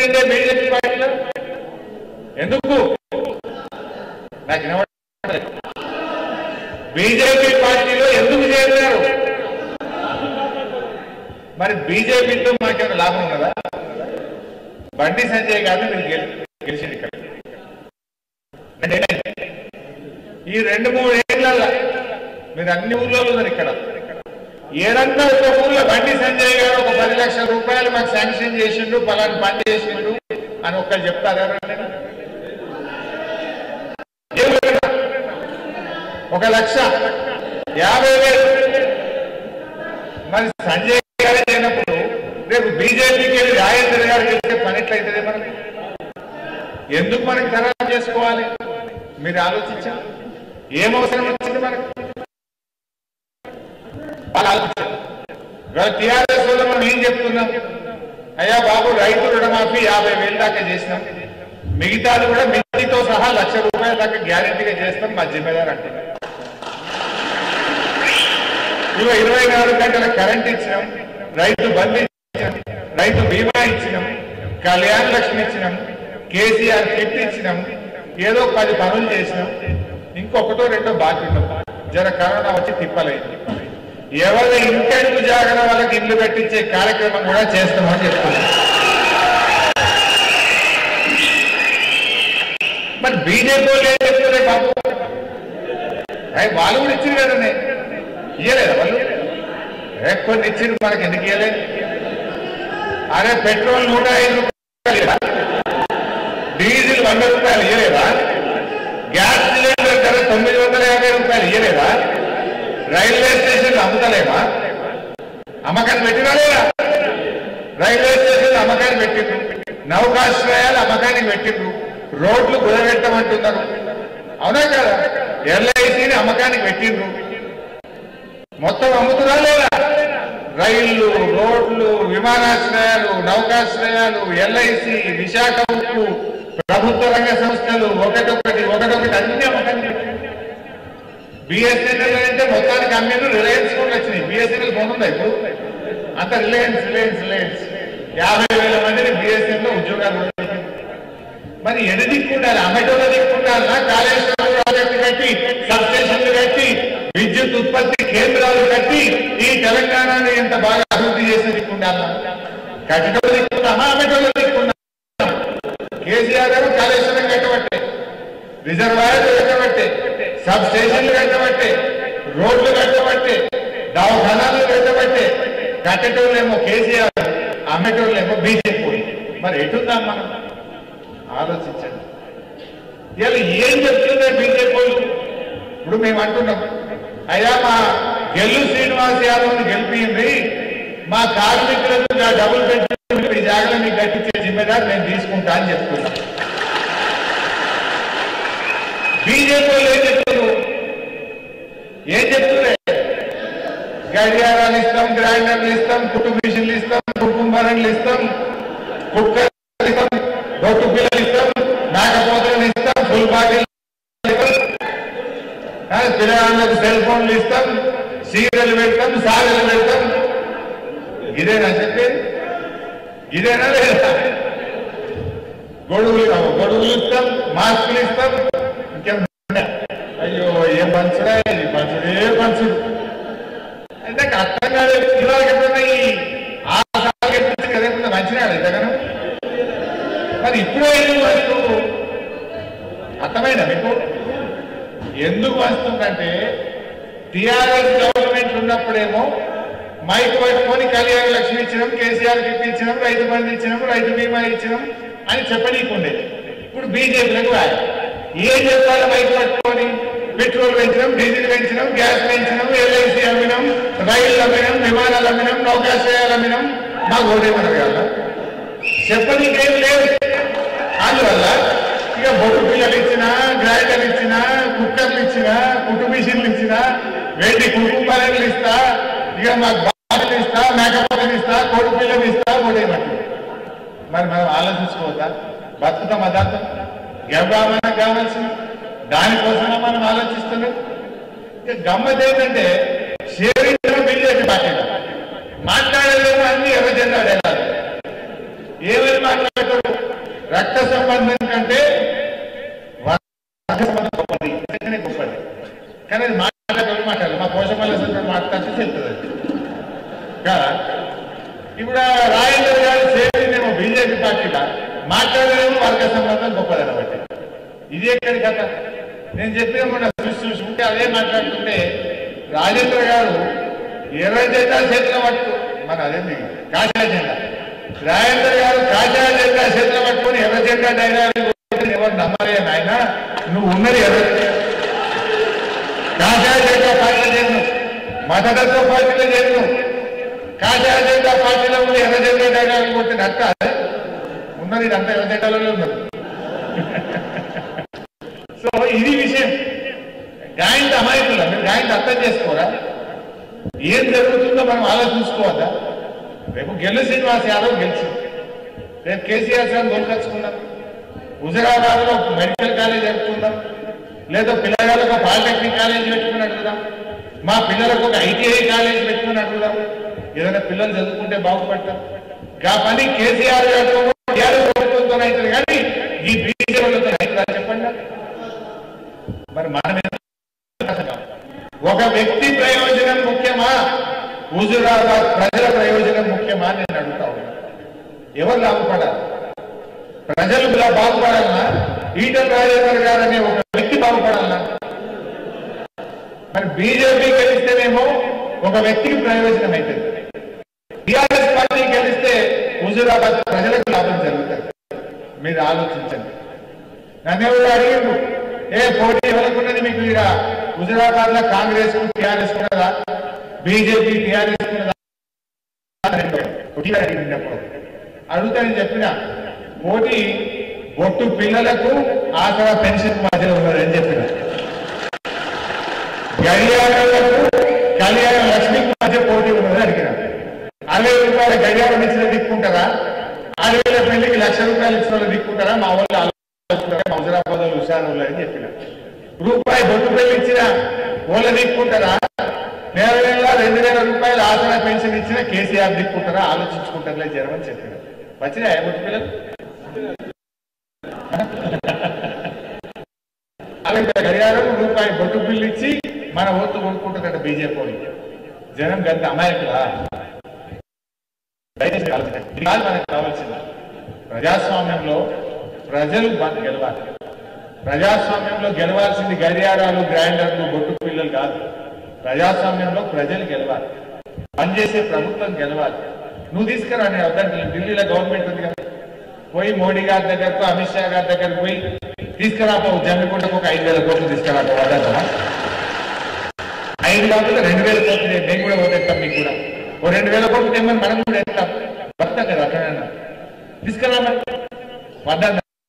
చేరిందే BJP పార్టీలో ఎందుకు నాకు వినపడలేదు బీజేపీ పార్టీలో ఎందుకు చేరినారు మరి బీజేపీతో మాకేమైనా లాభం ఉన్నదా బండి సంజయ్ గారిని మీరు గెలి గెలిచింది ఇక్కడ అంటే ఈ రెండు మూడు ఏళ్ళ మీరు అన్ని ఊర్లో ఉన్నారు ఇక్కడ ఏదన్నా ఒక ఊర్లో బండి సంజయ్ గారు ఒక పది లక్షల రూపాయలు మాకు శాంక్షన్ చేసిండు పలాని పని చేసిండు అని ఒక్కరు చెప్తారు ఎవరైనా ఏ ఊరైనా? ఒక లక్ష యాభై వేలు మరి సంజయ్ గారు అయినప్పుడు రేపు బీజేపీకి వెళ్ళి రాజేంద్ర గారు చేస్తే పని ఎట్లయితుంది మనకి ఎందుకు మనకి ఖరాబ్ చేసుకోవాలి మీరు ఆలోచించారు ఏం అవసరం వచ్చింది మనకి వాళ్ళు ఆలోచించారు టీఆర్ఎస్ వల్ల మనం ఏం చెప్తున్నాం అయ్యా బాబు రైతు రుణమాఫీ యాభై వేలు దాకా చేసినాం మిగతాది కూడా మిగతాతో సహా లక్ష రూపాయల దాకా గ్యారెంటీగా చేస్తాం మా జిమ్మేదారు అంటున్నారు ఇవ ఇరవై నాలుగు గంటల కరెంట్ ఇచ్చినాం రైతు బంద్ ఇచ్చినాం రైతు బీమా ఇచ్చినాం కళ్యాణ లక్ష్మి ఇచ్చినాం కేసీఆర్ కిట్ ఇచ్చినాం ఏదో పది పనులు చేసినాం ఇంకొకటో రెండో బాకీ ఉన్నాం జర కరోనా వచ్చి తిప్పలేదు ఎవరి ఇంటెంట్ జాగరణ వాళ్ళకి ఇల్లు కట్టించే కార్యక్రమం కూడా చేస్తామని చెప్తున్నాం మరి బీజేపీ వాళ్ళు ఏం చెప్తారే బాబు అయ్యి వాళ్ళు కూడా ఇచ్చింది కదండి ఇయ్యలేదా వాళ్ళు ఏ కొన్ని ఇచ్చింది మనకి ఎందుకు ఇయ్యలేదు అరే పెట్రోల్ నూట ఐదు రూపాయలు ఇయ్యలేదా? డీజిల్ వంద రూపాయలు ఇయ్యలేదా గ్యాస్ సిలిండర్ ధర తొమ్మిది వందల యాభై రూపాయలు ఇయ్యలేదా రైల్వే స్టేషన్ అమ్ముతలేమా అమ్మకాన్ని పెట్టినా లేదా రైల్వే స్టేషన్ అమ్మకాన్ని పెట్టిండ్రు నౌకాశ్రయాలు అమ్మకానికి పెట్టిండ్రు రోడ్లు కుదబెట్టమంటున్నారు అవునా కదా ఎల్ఐసిని అమ్మకానికి పెట్టిండ్రు మొత్తం అమ్ముతున్నా లేదా రైళ్లు రోడ్లు విమానాశ్రయాలు నౌకాశ్రయాలు ఎల్ఐసి విశాఖ ఉక్కు ప్రభుత్వ రంగ సంస్థలు ఒకటొకటి ఒకటొకటి అన్ని అమ్మకానికి పెట్టిండ్రు బిఎస్ఎన్ఎల్ అంటే మొత్తానికి అమ్మేను రిలయన్స్ కూడా వచ్చినాయి బిఎస్ఎన్ఎల్ ఫోన్ ఉందా ఇప్పుడు అంత రిలయన్స్ రిలయన్స్ రిలయన్స్ యాభై వేల మందిని బిఎస్ఎన్ఎల్ లో ఉద్యోగాలు ఉన్నాయి. మరి ఎన్ని దిక్కుండాలి అమెటోలో దిక్కుండాలన్నా కాళేశ్వరం ప్రాజెక్టు కట్టి సబ్స్టేషన్లు కట్టి విద్యుత్ ఉత్పత్తి కేంద్రాలు కట్టి ఈ తెలంగాణని ఎంత బాగా అభివృద్ధి చేసి దిక్కుండాలన్నా కట్టడంలో దిక్కున్నామా అమెటోలో దిక్కున్నా కేసీఆర్ గారు కాళేశ్వరం కట్టబట్టే రిజర్వాయర్లు కట్టబట్టే సబ్ స్టేషన్లు కట్టబట్టే రోడ్లు కట్టబట్టే దవాఖానాలు కట్టబట్టే కట్టేటోళ్ళేమో కేసీఆర్ అమ్మేటోళ్ళేమో బీజేపీ మరి ఎటుందాం మనం ఆలోచించండి ఇలా ఏం చెప్తుందే బీజేపీ వాళ్ళు ఇప్పుడు మేము అంటున్నాం అయ్యా మా గెల్లు శ్రీనివాస్ యాదవ్ని గెలిపింది మా కార్మికులకు నా డబుల్ బెడ్రూమ్ ఈ జాగాలో మీకు కట్టించే జిమ్మేదారు నేను తీసుకుంటా అని చెప్తున్నా బీజేపీ వాళ్ళు ఏం చెప్తున్నారు ఏం చెప్తున్నారు గడియారాలు ఇస్తాం గ్రైండర్లు ఇస్తాం కుట్టు మిషన్లు ఇస్తాం కుటుంబాలను ఇస్తాం కుక్కర్లు ఇస్తాం బొట్టు పిల్లలు ఇస్తాం మేకపోతలను ఇస్తాం ఫుల్ బాటిల్ పిల్లగాళ్ళకు సెల్ ఫోన్లు ఇస్తాం సీరియల్ పెడతాం సాగలు పెడతాం ఇదేనా చెప్పేది ఇదేనా లేదా గొడుగులు గొడుగులు ఇస్తాం మాస్కులు ఇస్తాం ఇంకేం ఉన్నాయా? అయ్యో ఏం పంచుడా ఇది పంచుడు ఏ పంచుడు అంటే నాకు అర్థం కాదు ఇవాళ ఎప్పుడన్నా ఈ ఆ సార్లు ఎప్పుడు కదా ఎప్పుడు మంచినాడు ఇంతగానో మరి ఇప్పుడే ఎందుకు వస్తువు అర్థమైందా మీకు ఎందుకు వస్తుందంటే టిఆర్ఎస్ గవర్నమెంట్ ఉన్నప్పుడేమో మైక్ పట్టుకొని కళ్యాణ లక్ష్మి ఇచ్చినాం కేసీఆర్ కి ఇచ్చినాం రైతు బంధు ఇచ్చినాం రైతు బీమా ఇచ్చినాం అని చెప్పనీకుండేది ఇప్పుడు బీజేపీలకు రాయి ఏం చెప్పాలి మైక్ పట్టుకొని పెట్రోల్ పెంచినాం డీజిల్ పెంచినాం గ్యాస్ పెంచినాం ఎల్ఐసి అమ్మినాం రైళ్లు అమ్మినాం విమానాలు అమ్మినాం నౌకాశ్రయాలు అమ్మినాం మాకు ఓటేమన్నారు కదా చెప్పనీకేం లేదు అందువల్ల ఇక బొట్టు పిల్లలు ఇచ్చినా గ్రైండర్ ఇచ్చినా కుక్కర్లు ఇచ్చినా కుట్టు మిషన్లు ఇచ్చినా వెండి కుటుంబాలను ఇస్తా ఇక మాకు బాటలు ఇస్తా మేకపోతలు ఇస్తా కోడి పిల్లలు ఇస్తా ఓటేయమంటారు మరి మనం ఆలోచించుకోవద్దా బతుకుతామా దాంతో గెవగామన్నా కావాల్సింది దానికోసమే మనం ఆలోచిస్తున్నాం ఇక గమ్మత్ ఏంటంటే షేరింగ్ బీజేపీ పార్టీలో మాట్లాడలేము అన్ని ఎర్ర జెండా డైలాగ్ ఏమని మాట్లాడతారు ఇప్పుడు ఆ రాజేంద్ర గారు చేరిందేమో బీజేపీ పార్టీలా మాట్లాడలేమో వర్గ సంబంధం గొప్పదన బట్టి ఇది ఎక్కడి కథ నేను చెప్పిన మొన్న చూసి చూసి ఉంటే అదే మాట్లాడుతుంటే రాజేంద్ర గారు ఇరవై జెండా చేతిలో పట్టు మన అదేంది కాషాయ జెండా రాజేంద్ర గారు కాషాయ జెండా చేతిలో పట్టుకొని ఎర్ర జెండా డైలాగ్ ఎవరు నమ్మలే నాయన నువ్వు ఉన్నది ఎర్ర కాషాయ జెండా పార్టీలో చేరు మతతత్వ పార్టీలో చేరు కాషాయ జెండా పార్టీలో ఉండి ఎర్ర జెండా డైలాగ్ కొట్టిన అట్ట ఉన్నది ఇదంతా ఎర్ర జెండాలోనే ఉన్నది సో ఇది విషయం గాయంత అమాయకుల మీరు గాయంత అర్థం చేసుకోరా ఏం జరుగుతుందో మనం ఆలోచించుకోవద్దా రేపు గెల్లు శ్రీనివాస్ యాదవ్ గెలిచి రేపు కేసీఆర్ సార్ దొరకచ్చుకుందాం హుజరాబాద్ లో మెడికల్ కాలేజ్ జరుపుకుందాం లేదా పిల్లగాళ్ళకు ఒక పాలిటెక్నిక్ కాలేజ్ పెట్టుకుని అడుగుదాం మా పిల్లలకు ఒక ఐటీఐ కాలేజ్ పెట్టుకుని అడుగుదాం ఏదైనా పిల్లలు చదువుకుంటే బాగుపడతాం కా పని కేసీఆర్ గారితో టీఆర్ఎస్ ప్రభుత్వంతో అవుతుంది కానీ ఈ బీజేపీ వాళ్ళతో అవుతుందా చెప్పండి మరి మనం ఎందుకు ఒక వ్యక్తి ప్రయోజనం ముఖ్యమా హుజురాబాద్ ప్రజల ప్రయోజనం ముఖ్యమా అని నేను అడుగుతా ఉన్నా ఎవరు లాభపడాలి ప్రజలు ఇలా బాగుపడాలన్నా ఈటల రాజేందర్ గారు అనే ఒక వ్యక్తి బాగుపడాలన్నా మరి బీజేపీ గెలిస్తేనేమో ఒక వ్యక్తికి ప్రయోజనం అవుతుంది టీఆర్ఎస్ పార్టీ గెలిస్తే హుజురాబాద్ ప్రజలకు లాభం జరుగుతుంది మీరు ఆలోచించండి నన్నెవరు అడిగిండు ఏ పోటీ ఎవరుకున్నది మీకు ఇక్కడ హుజురాబాద్ లో కాంగ్రెస్ టీఆర్ఎస్ ఉన్నదా బీజేపీ టీఆర్ఎస్ ఉన్నదా పోటీ అడిగినప్పుడు అడుగుతా నేను చెప్పిన పోటీ ఒట్టు పిల్లలకు ఆసరా పెన్షన్ మధ్యలో ఉన్నదని చెప్పిన గడియారాలకు కళ్యాణ లక్ష్మికి మధ్య పోటీ ఉన్నదని అడిగిన అరవై రూపాయల గడియారం ఇచ్చిన దిక్కుంటారా ఆరు వేల పెళ్లికి లక్ష రూపాయలు ఇచ్చిన వాళ్ళు దిక్కుంటారా మా వాళ్ళు ఆలోచిస్తారా మా హుజరాబాద్ వాళ్ళు హుషారు వాళ్ళు అని చెప్పిన రూపాయి బొట్టు పెళ్లి ఇచ్చిన వాళ్ళ దిక్కుంటారా నెల నెల రెండు వేల రూపాయలు ఆసరా పెన్షన్ ఇచ్చిన కేసీఆర్ దిక్కుంటారా ఆలోచించుకుంటారులే జరమని చెప్పిన వచ్చినాయా బొట్టు పిల్లలు అరవై గడియారం రూపాయి బొట్టు బిల్లు ఇచ్చి మన ఓట్లు కొనుక్కుంటుందట బీజేపీ వాళ్ళు. జనం గంత అమాయకులా దయచేసి ఆలోచించండి. ఇది కాదు మనకు కావాల్సింది ప్రజాస్వామ్యంలో ప్రజలు మన గెలవాలి ప్రజాస్వామ్యంలో గెలవాల్సింది గడియారాలు గ్రైండర్లు బొట్టు పిల్లలు కాదు ప్రజాస్వామ్యంలో ప్రజలు గెలవాలి పనిచేసే ప్రభుత్వం గెలవాలి నువ్వు తీసుకురా నేను వద్దంటే ఢిల్లీలో గవర్నమెంట్ ఉంది కదా పోయి మోడీ గారి దగ్గరకు అమిత్ షా గారి దగ్గరకు పోయి తీసుకురాపో జమ్మికుంటకు ఒక ఐదు వేల కోట్లు తీసుకురాపో వద్దా ఐదు కాకుండా రెండు వేల కోట్లు నేను నేను కూడా ఓటేస్తాం మీకు కూడా ఓ రెండు వేల కోట్లు తెమ్మని మనం కూడా వేస్తాం వస్తాం కదా అట్లనే తీసుకురా మరి వద్దా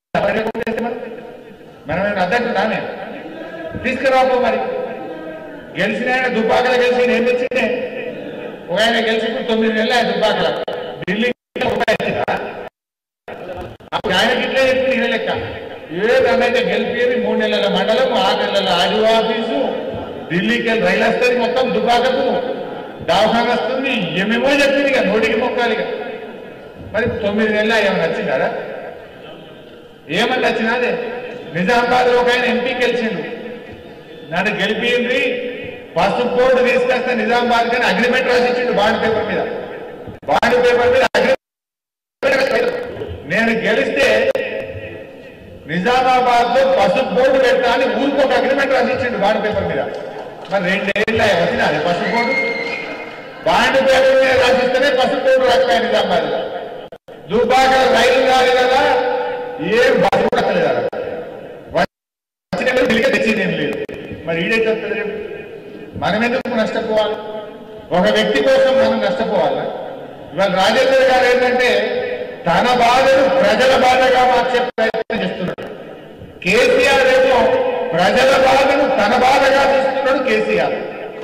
మనం అద్దట్టు రానే తీసుకురాపో మరి గెలిచిన ఆయన దుబ్బాకలో గెలిచి ఏం తెచ్చిండే ఒక ఆయన గెలిచి ఇప్పుడు తొమ్మిది నెలలు ఆయన దుబ్బాకల ఢిల్లీ రూపాయి ఇచ్చిందా? అప్పుడు ఆయనకి ఇట్లే చెప్పింది ఇదే లెక్క ఏదైతే గెలిపేది మూడు నెలల మండలం ఆరు నెలల ఆడియో ఆఫీసు ఢిల్లీకి వెళ్ళి రైలు వస్తుంది మొత్తం దుబాకకు దవాఖాన వస్తుంది ఏమేమో చెప్పింది ఇక నోటికి మొక్కాలి ఇక మరి తొమ్మిది నెలలు ఏమైనా వచ్చిందా ఏమని వచ్చినాదే నిజామాబాద్ లో ఒక ఆయన ఎంపీ గెలిచిండు నన్ను గెలిపింది పసుపు బోర్డు తీసుకొస్తే నిజామాబాద్ కానీ అగ్రిమెంట్ రాసిచ్చిండు బాండ్ పేపర్ మీద బాండ్ పేపర్ మీద అగ్రిమెంట్ నేను గెలిస్తే నిజామాబాద్ లో పసుపు బోర్డు పెడతా అని ఊరికి ఒక అగ్రిమెంట్ రాసిచ్చిండు బాండ్ పేపర్ మీద మరి రెండేళ్ళ వచ్చిన అది పసుపు బోర్డు బాండ్ పేపర్ మీద రాసిస్తేనే పసుపు బోర్డు రాకపోయా నిజామాబాద్ లో దుబ్బాక రైలు కాదు కదా ఏం బస్సు కూడా వస్తలేదు అక్కడ. వచ్చిన వాళ్ళు ఢిల్లీకి తెచ్చింది ఏం లేదు మరి ఈడైతే వస్తుంది రేపు మనం ఎందుకు నష్టపోవాలి ఒక వ్యక్తి కోసం మనం నష్టపోవాలా ఇవాళ రాజేంద్ర గారు ఏంటంటే తన బాధను ప్రజల బాధగా మార్చే ప్రయత్నం చేస్తున్నాడు కేసీఆర్ ఏమో ప్రజల బాధను తన బాధగా తీస్తున్నాడు కేసీఆర్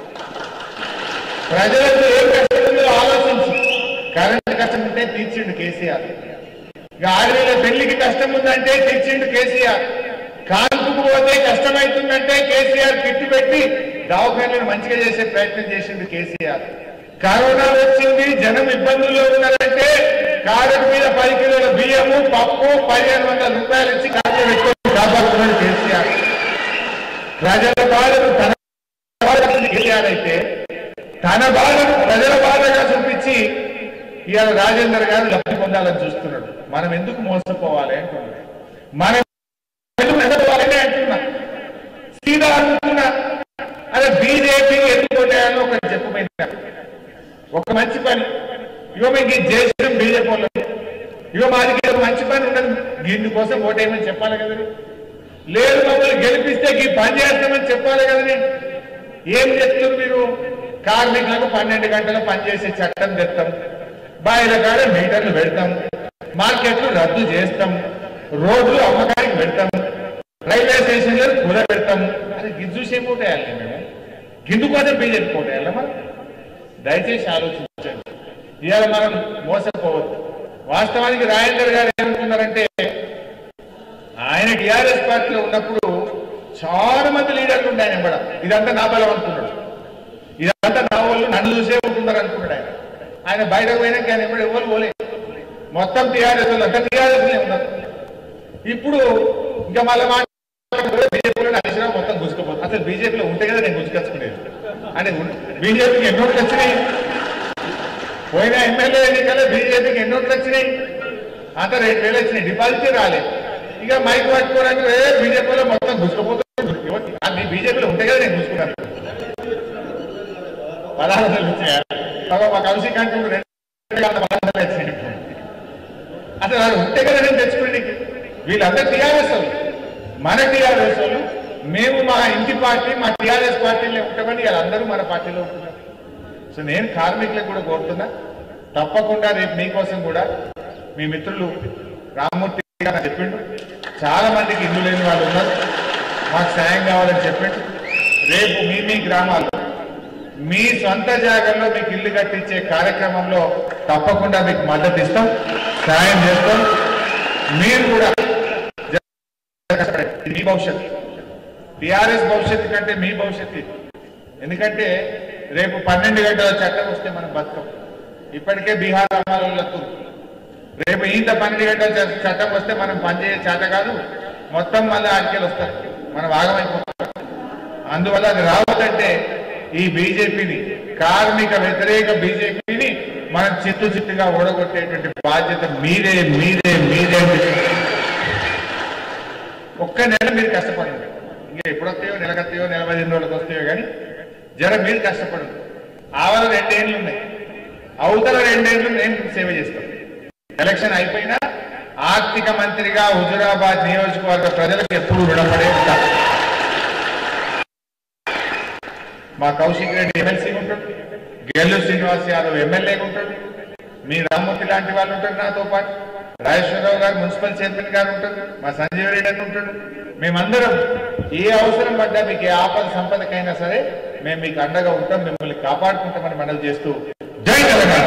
ప్రజలకు ఏం కష్టం ఉందో ఆలోచించి కరెంట్ కష్టం ఉంటే తీర్చిండు కేసీఆర్ ఇక ఆరు వేల పెళ్లికి కష్టం ఉందంటే తెచ్చిండు కేసీఆర్ కాల్పుకు పోతే కష్టమవుతుందంటే కేసీఆర్ కిట్టు పెట్టి దవాఖానలను మంచిగా చేసే ప్రయత్నం చేసిండు కేసీఆర్ కరోనా వచ్చింది జనం ఇబ్బందుల్లో ఉన్నారంటే కారు మీద పది కిలోల బియ్యము పప్పు పదిహేను వందల రూపాయలు ఇచ్చి కాళ్ళు పెట్టుకొని కాపాడుతున్నాడు కేసీఆర్ ప్రజల బాధను తన బాధను కేసీఆర్ అయితే తన బాధను ప్రజల బాధగా చూపించి ఇవాళ రాజేందర్ గారు లబ్ధి పొందాలని చూస్తున్నాడు మనం ఎందుకు మోసపోవాలి అంటున్నాడు మనం ఎందుకు నష్టపోవాలని అంటున్నా సీదా అనుకున్నా అదే బీజేపీ ఎందుకు కొట్టాయని ఒకటి చెప్పబోయింది ఒక మంచి పని ఇగో మీకు ఇది చేసిన బీజేపీ వాళ్ళు ఇగో మాది ఒక మంచి పని ఉండదు దీని కోసం ఓటేయమని చెప్పాలి కదండి లేదు మమ్మల్ని గెలిపిస్తే ఈ పని చేస్తామని చెప్పాలి కదండి ఏం చెప్తున్నారు మీరు కార్మికులకు పన్నెండు గంటలు పనిచేసే చట్టం తెస్తాం బాయిల కాడ మీటర్లు పెడతాం మార్కెట్లు రద్దు చేస్తాం రోడ్లు అమ్మకానికి పెడతాం రైల్వే స్టేషన్లు కుల పెడతాం అది గిద్దు సేపు ఓటేయాలి మేము గిందు కోసం బీజేపీ ఓటేయాలి మరి దయచేసి ఆలోచించండి ఇవాళ మనం మోసపోవద్దు వాస్తవానికి రాజేందర్ గారు ఏమనుకున్నారంటే ఆయన టిఆర్ఎస్ పార్టీలో ఉన్నప్పుడు చాలా మంది లీడర్లు ఉండే ఆయన కూడా ఇదంతా నా బలం అనుకున్నాడు ఇదంతా నా వాళ్ళు నన్ను చూసే ఉంటున్నారు అనుకున్నాడు ఆయన ఆయన బయటకు పోయినాక ఆయన ఎప్పుడు ఎవరు పోలే మొత్తం టీఆర్ఎస్ వాళ్ళు అంతా టీఆర్ఎస్ ఉన్నారు ఇప్పుడు ఇంకా మళ్ళీ బీజేపీలో నడిచిన మొత్తం గుసుకుపోతుంది అసలు బీజేపీలో ఉంటే కదా నేను గుసుకొచ్చుకునేది అంటే బీజేపీకి ఎన్నో వచ్చినాయి పోయిన ఎమ్మెల్యే ఎన్నికల్లో బీజేపీకి ఎన్నో వచ్చినాయి అంత రెండు వేలు వచ్చినాయి డిపాజిట్ రాలేదు ఇక మైక్ పట్టుకోవడానికి ఏ బీజేపీలో మొత్తం గుసుకుపోతుంది మీ బీజేపీలో ఉంటే కదా నేను గుసుకున్నాను పదహారు వందలు వచ్చాయా సగం మా కౌశిక్ అంటుండ్రు రెండు వేల పదహారు వందలు వచ్చినాయి అసలు వాళ్ళు ఉంటే కదా నేను తెచ్చుకునే వీళ్ళందరూ టీఆర్ఎస్ వాళ్ళు మన టీఆర్ఎస్ వాళ్ళు మేము మా ఇంటి పార్టీ మా టీఆర్ఎస్ పార్టీలో ఉంటామని వాళ్ళందరూ మన పార్టీలో ఉంటున్నారు సో నేను కార్మికులకు కూడా కోరుతున్నా తప్పకుండా రేపు మీకోసం కూడా మీ మిత్రులు రామ్మూర్తి గారు నాకు చెప్పిండు చాలా మందికి ఇల్లు లేని వాళ్ళు ఉన్నారు మాకు సాయం కావాలని చెప్పిండు రేపు మీ మీ గ్రామాల్లో మీ సొంత జాగాల్లో మీకు ఇల్లు కట్టించే కార్యక్రమంలో తప్పకుండా మీకు మద్దతు ఇస్తాం సాయం చేస్తాం మీరు కూడా కష్టపడండి. ఇది మీ భవిష్యత్తు టిఆర్ఎస్ భవిష్యత్తు కంటే మీ భవిష్యత్తు ఇది. ఎందుకంటే రేపు పన్నెండు గంటల చట్టం వస్తే మనం బతకం ఇప్పటికే బీహార్ అమలు రేపు ఇంత పన్నెండు గంటల చ- చట్టం వస్తే మనం పనిచేసే చేత కాదు మొత్తం మళ్ళీ ఆడికెళ్ళి వస్తారు మనం ఆగమైపోతాం అందువల్ల అది రావద్దంటే ఈ బీజేపీని కార్మిక వ్యతిరేక బీజేపీని మనం చిత్తు చిత్తుగా ఓడగొట్టేటువంటి బాధ్యత మీదే మీదే మీదే అని చెప్పి ఒక్క నెల మీరు కష్టపడండి ఇంకా ఎప్పుడొస్తాయో నెలకొస్తాయో నెల పదిహేను రోజులకు వస్తాయో కానీ జర మీరు కష్టపడండి ఆవల రెండేళ్ళు ఉన్నాయి అవతల రెండేళ్ళు నేను సేవ చేస్తాను ఎలక్షన్ అయిపోయినా ఆర్థిక మంత్రిగా హుజురాబాద్ నియోజకవర్గ ప్రజలకు ఎప్పుడు రుణపడే ఉంటా మా కౌశిక్ రెడ్డి ఎమ్మెల్సీ ఉంటాడు గెల్లు శ్రీనివాస్ యాదవ్ ఎమ్మెల్యేగా ఉంటాడు మీ రామ్మూర్తి లాంటి వాళ్ళు ఉంటారు నాతో పాటు రాజేశ్వరరావు గారు మున్సిపల్ చైర్మన్ గారు ఉంటారు మా సంజీవ్ రెడ్డి అని ఉంటాడు మేమందరం ఏ అవసరం పడ్డా మీకు ఏ ఆపద సంపదకైనా సరే మేము మీకు అండగా ఉంటాం మిమ్మల్ని కాపాడుకుంటామని మనవి చేస్తూ జై తెలంగాణ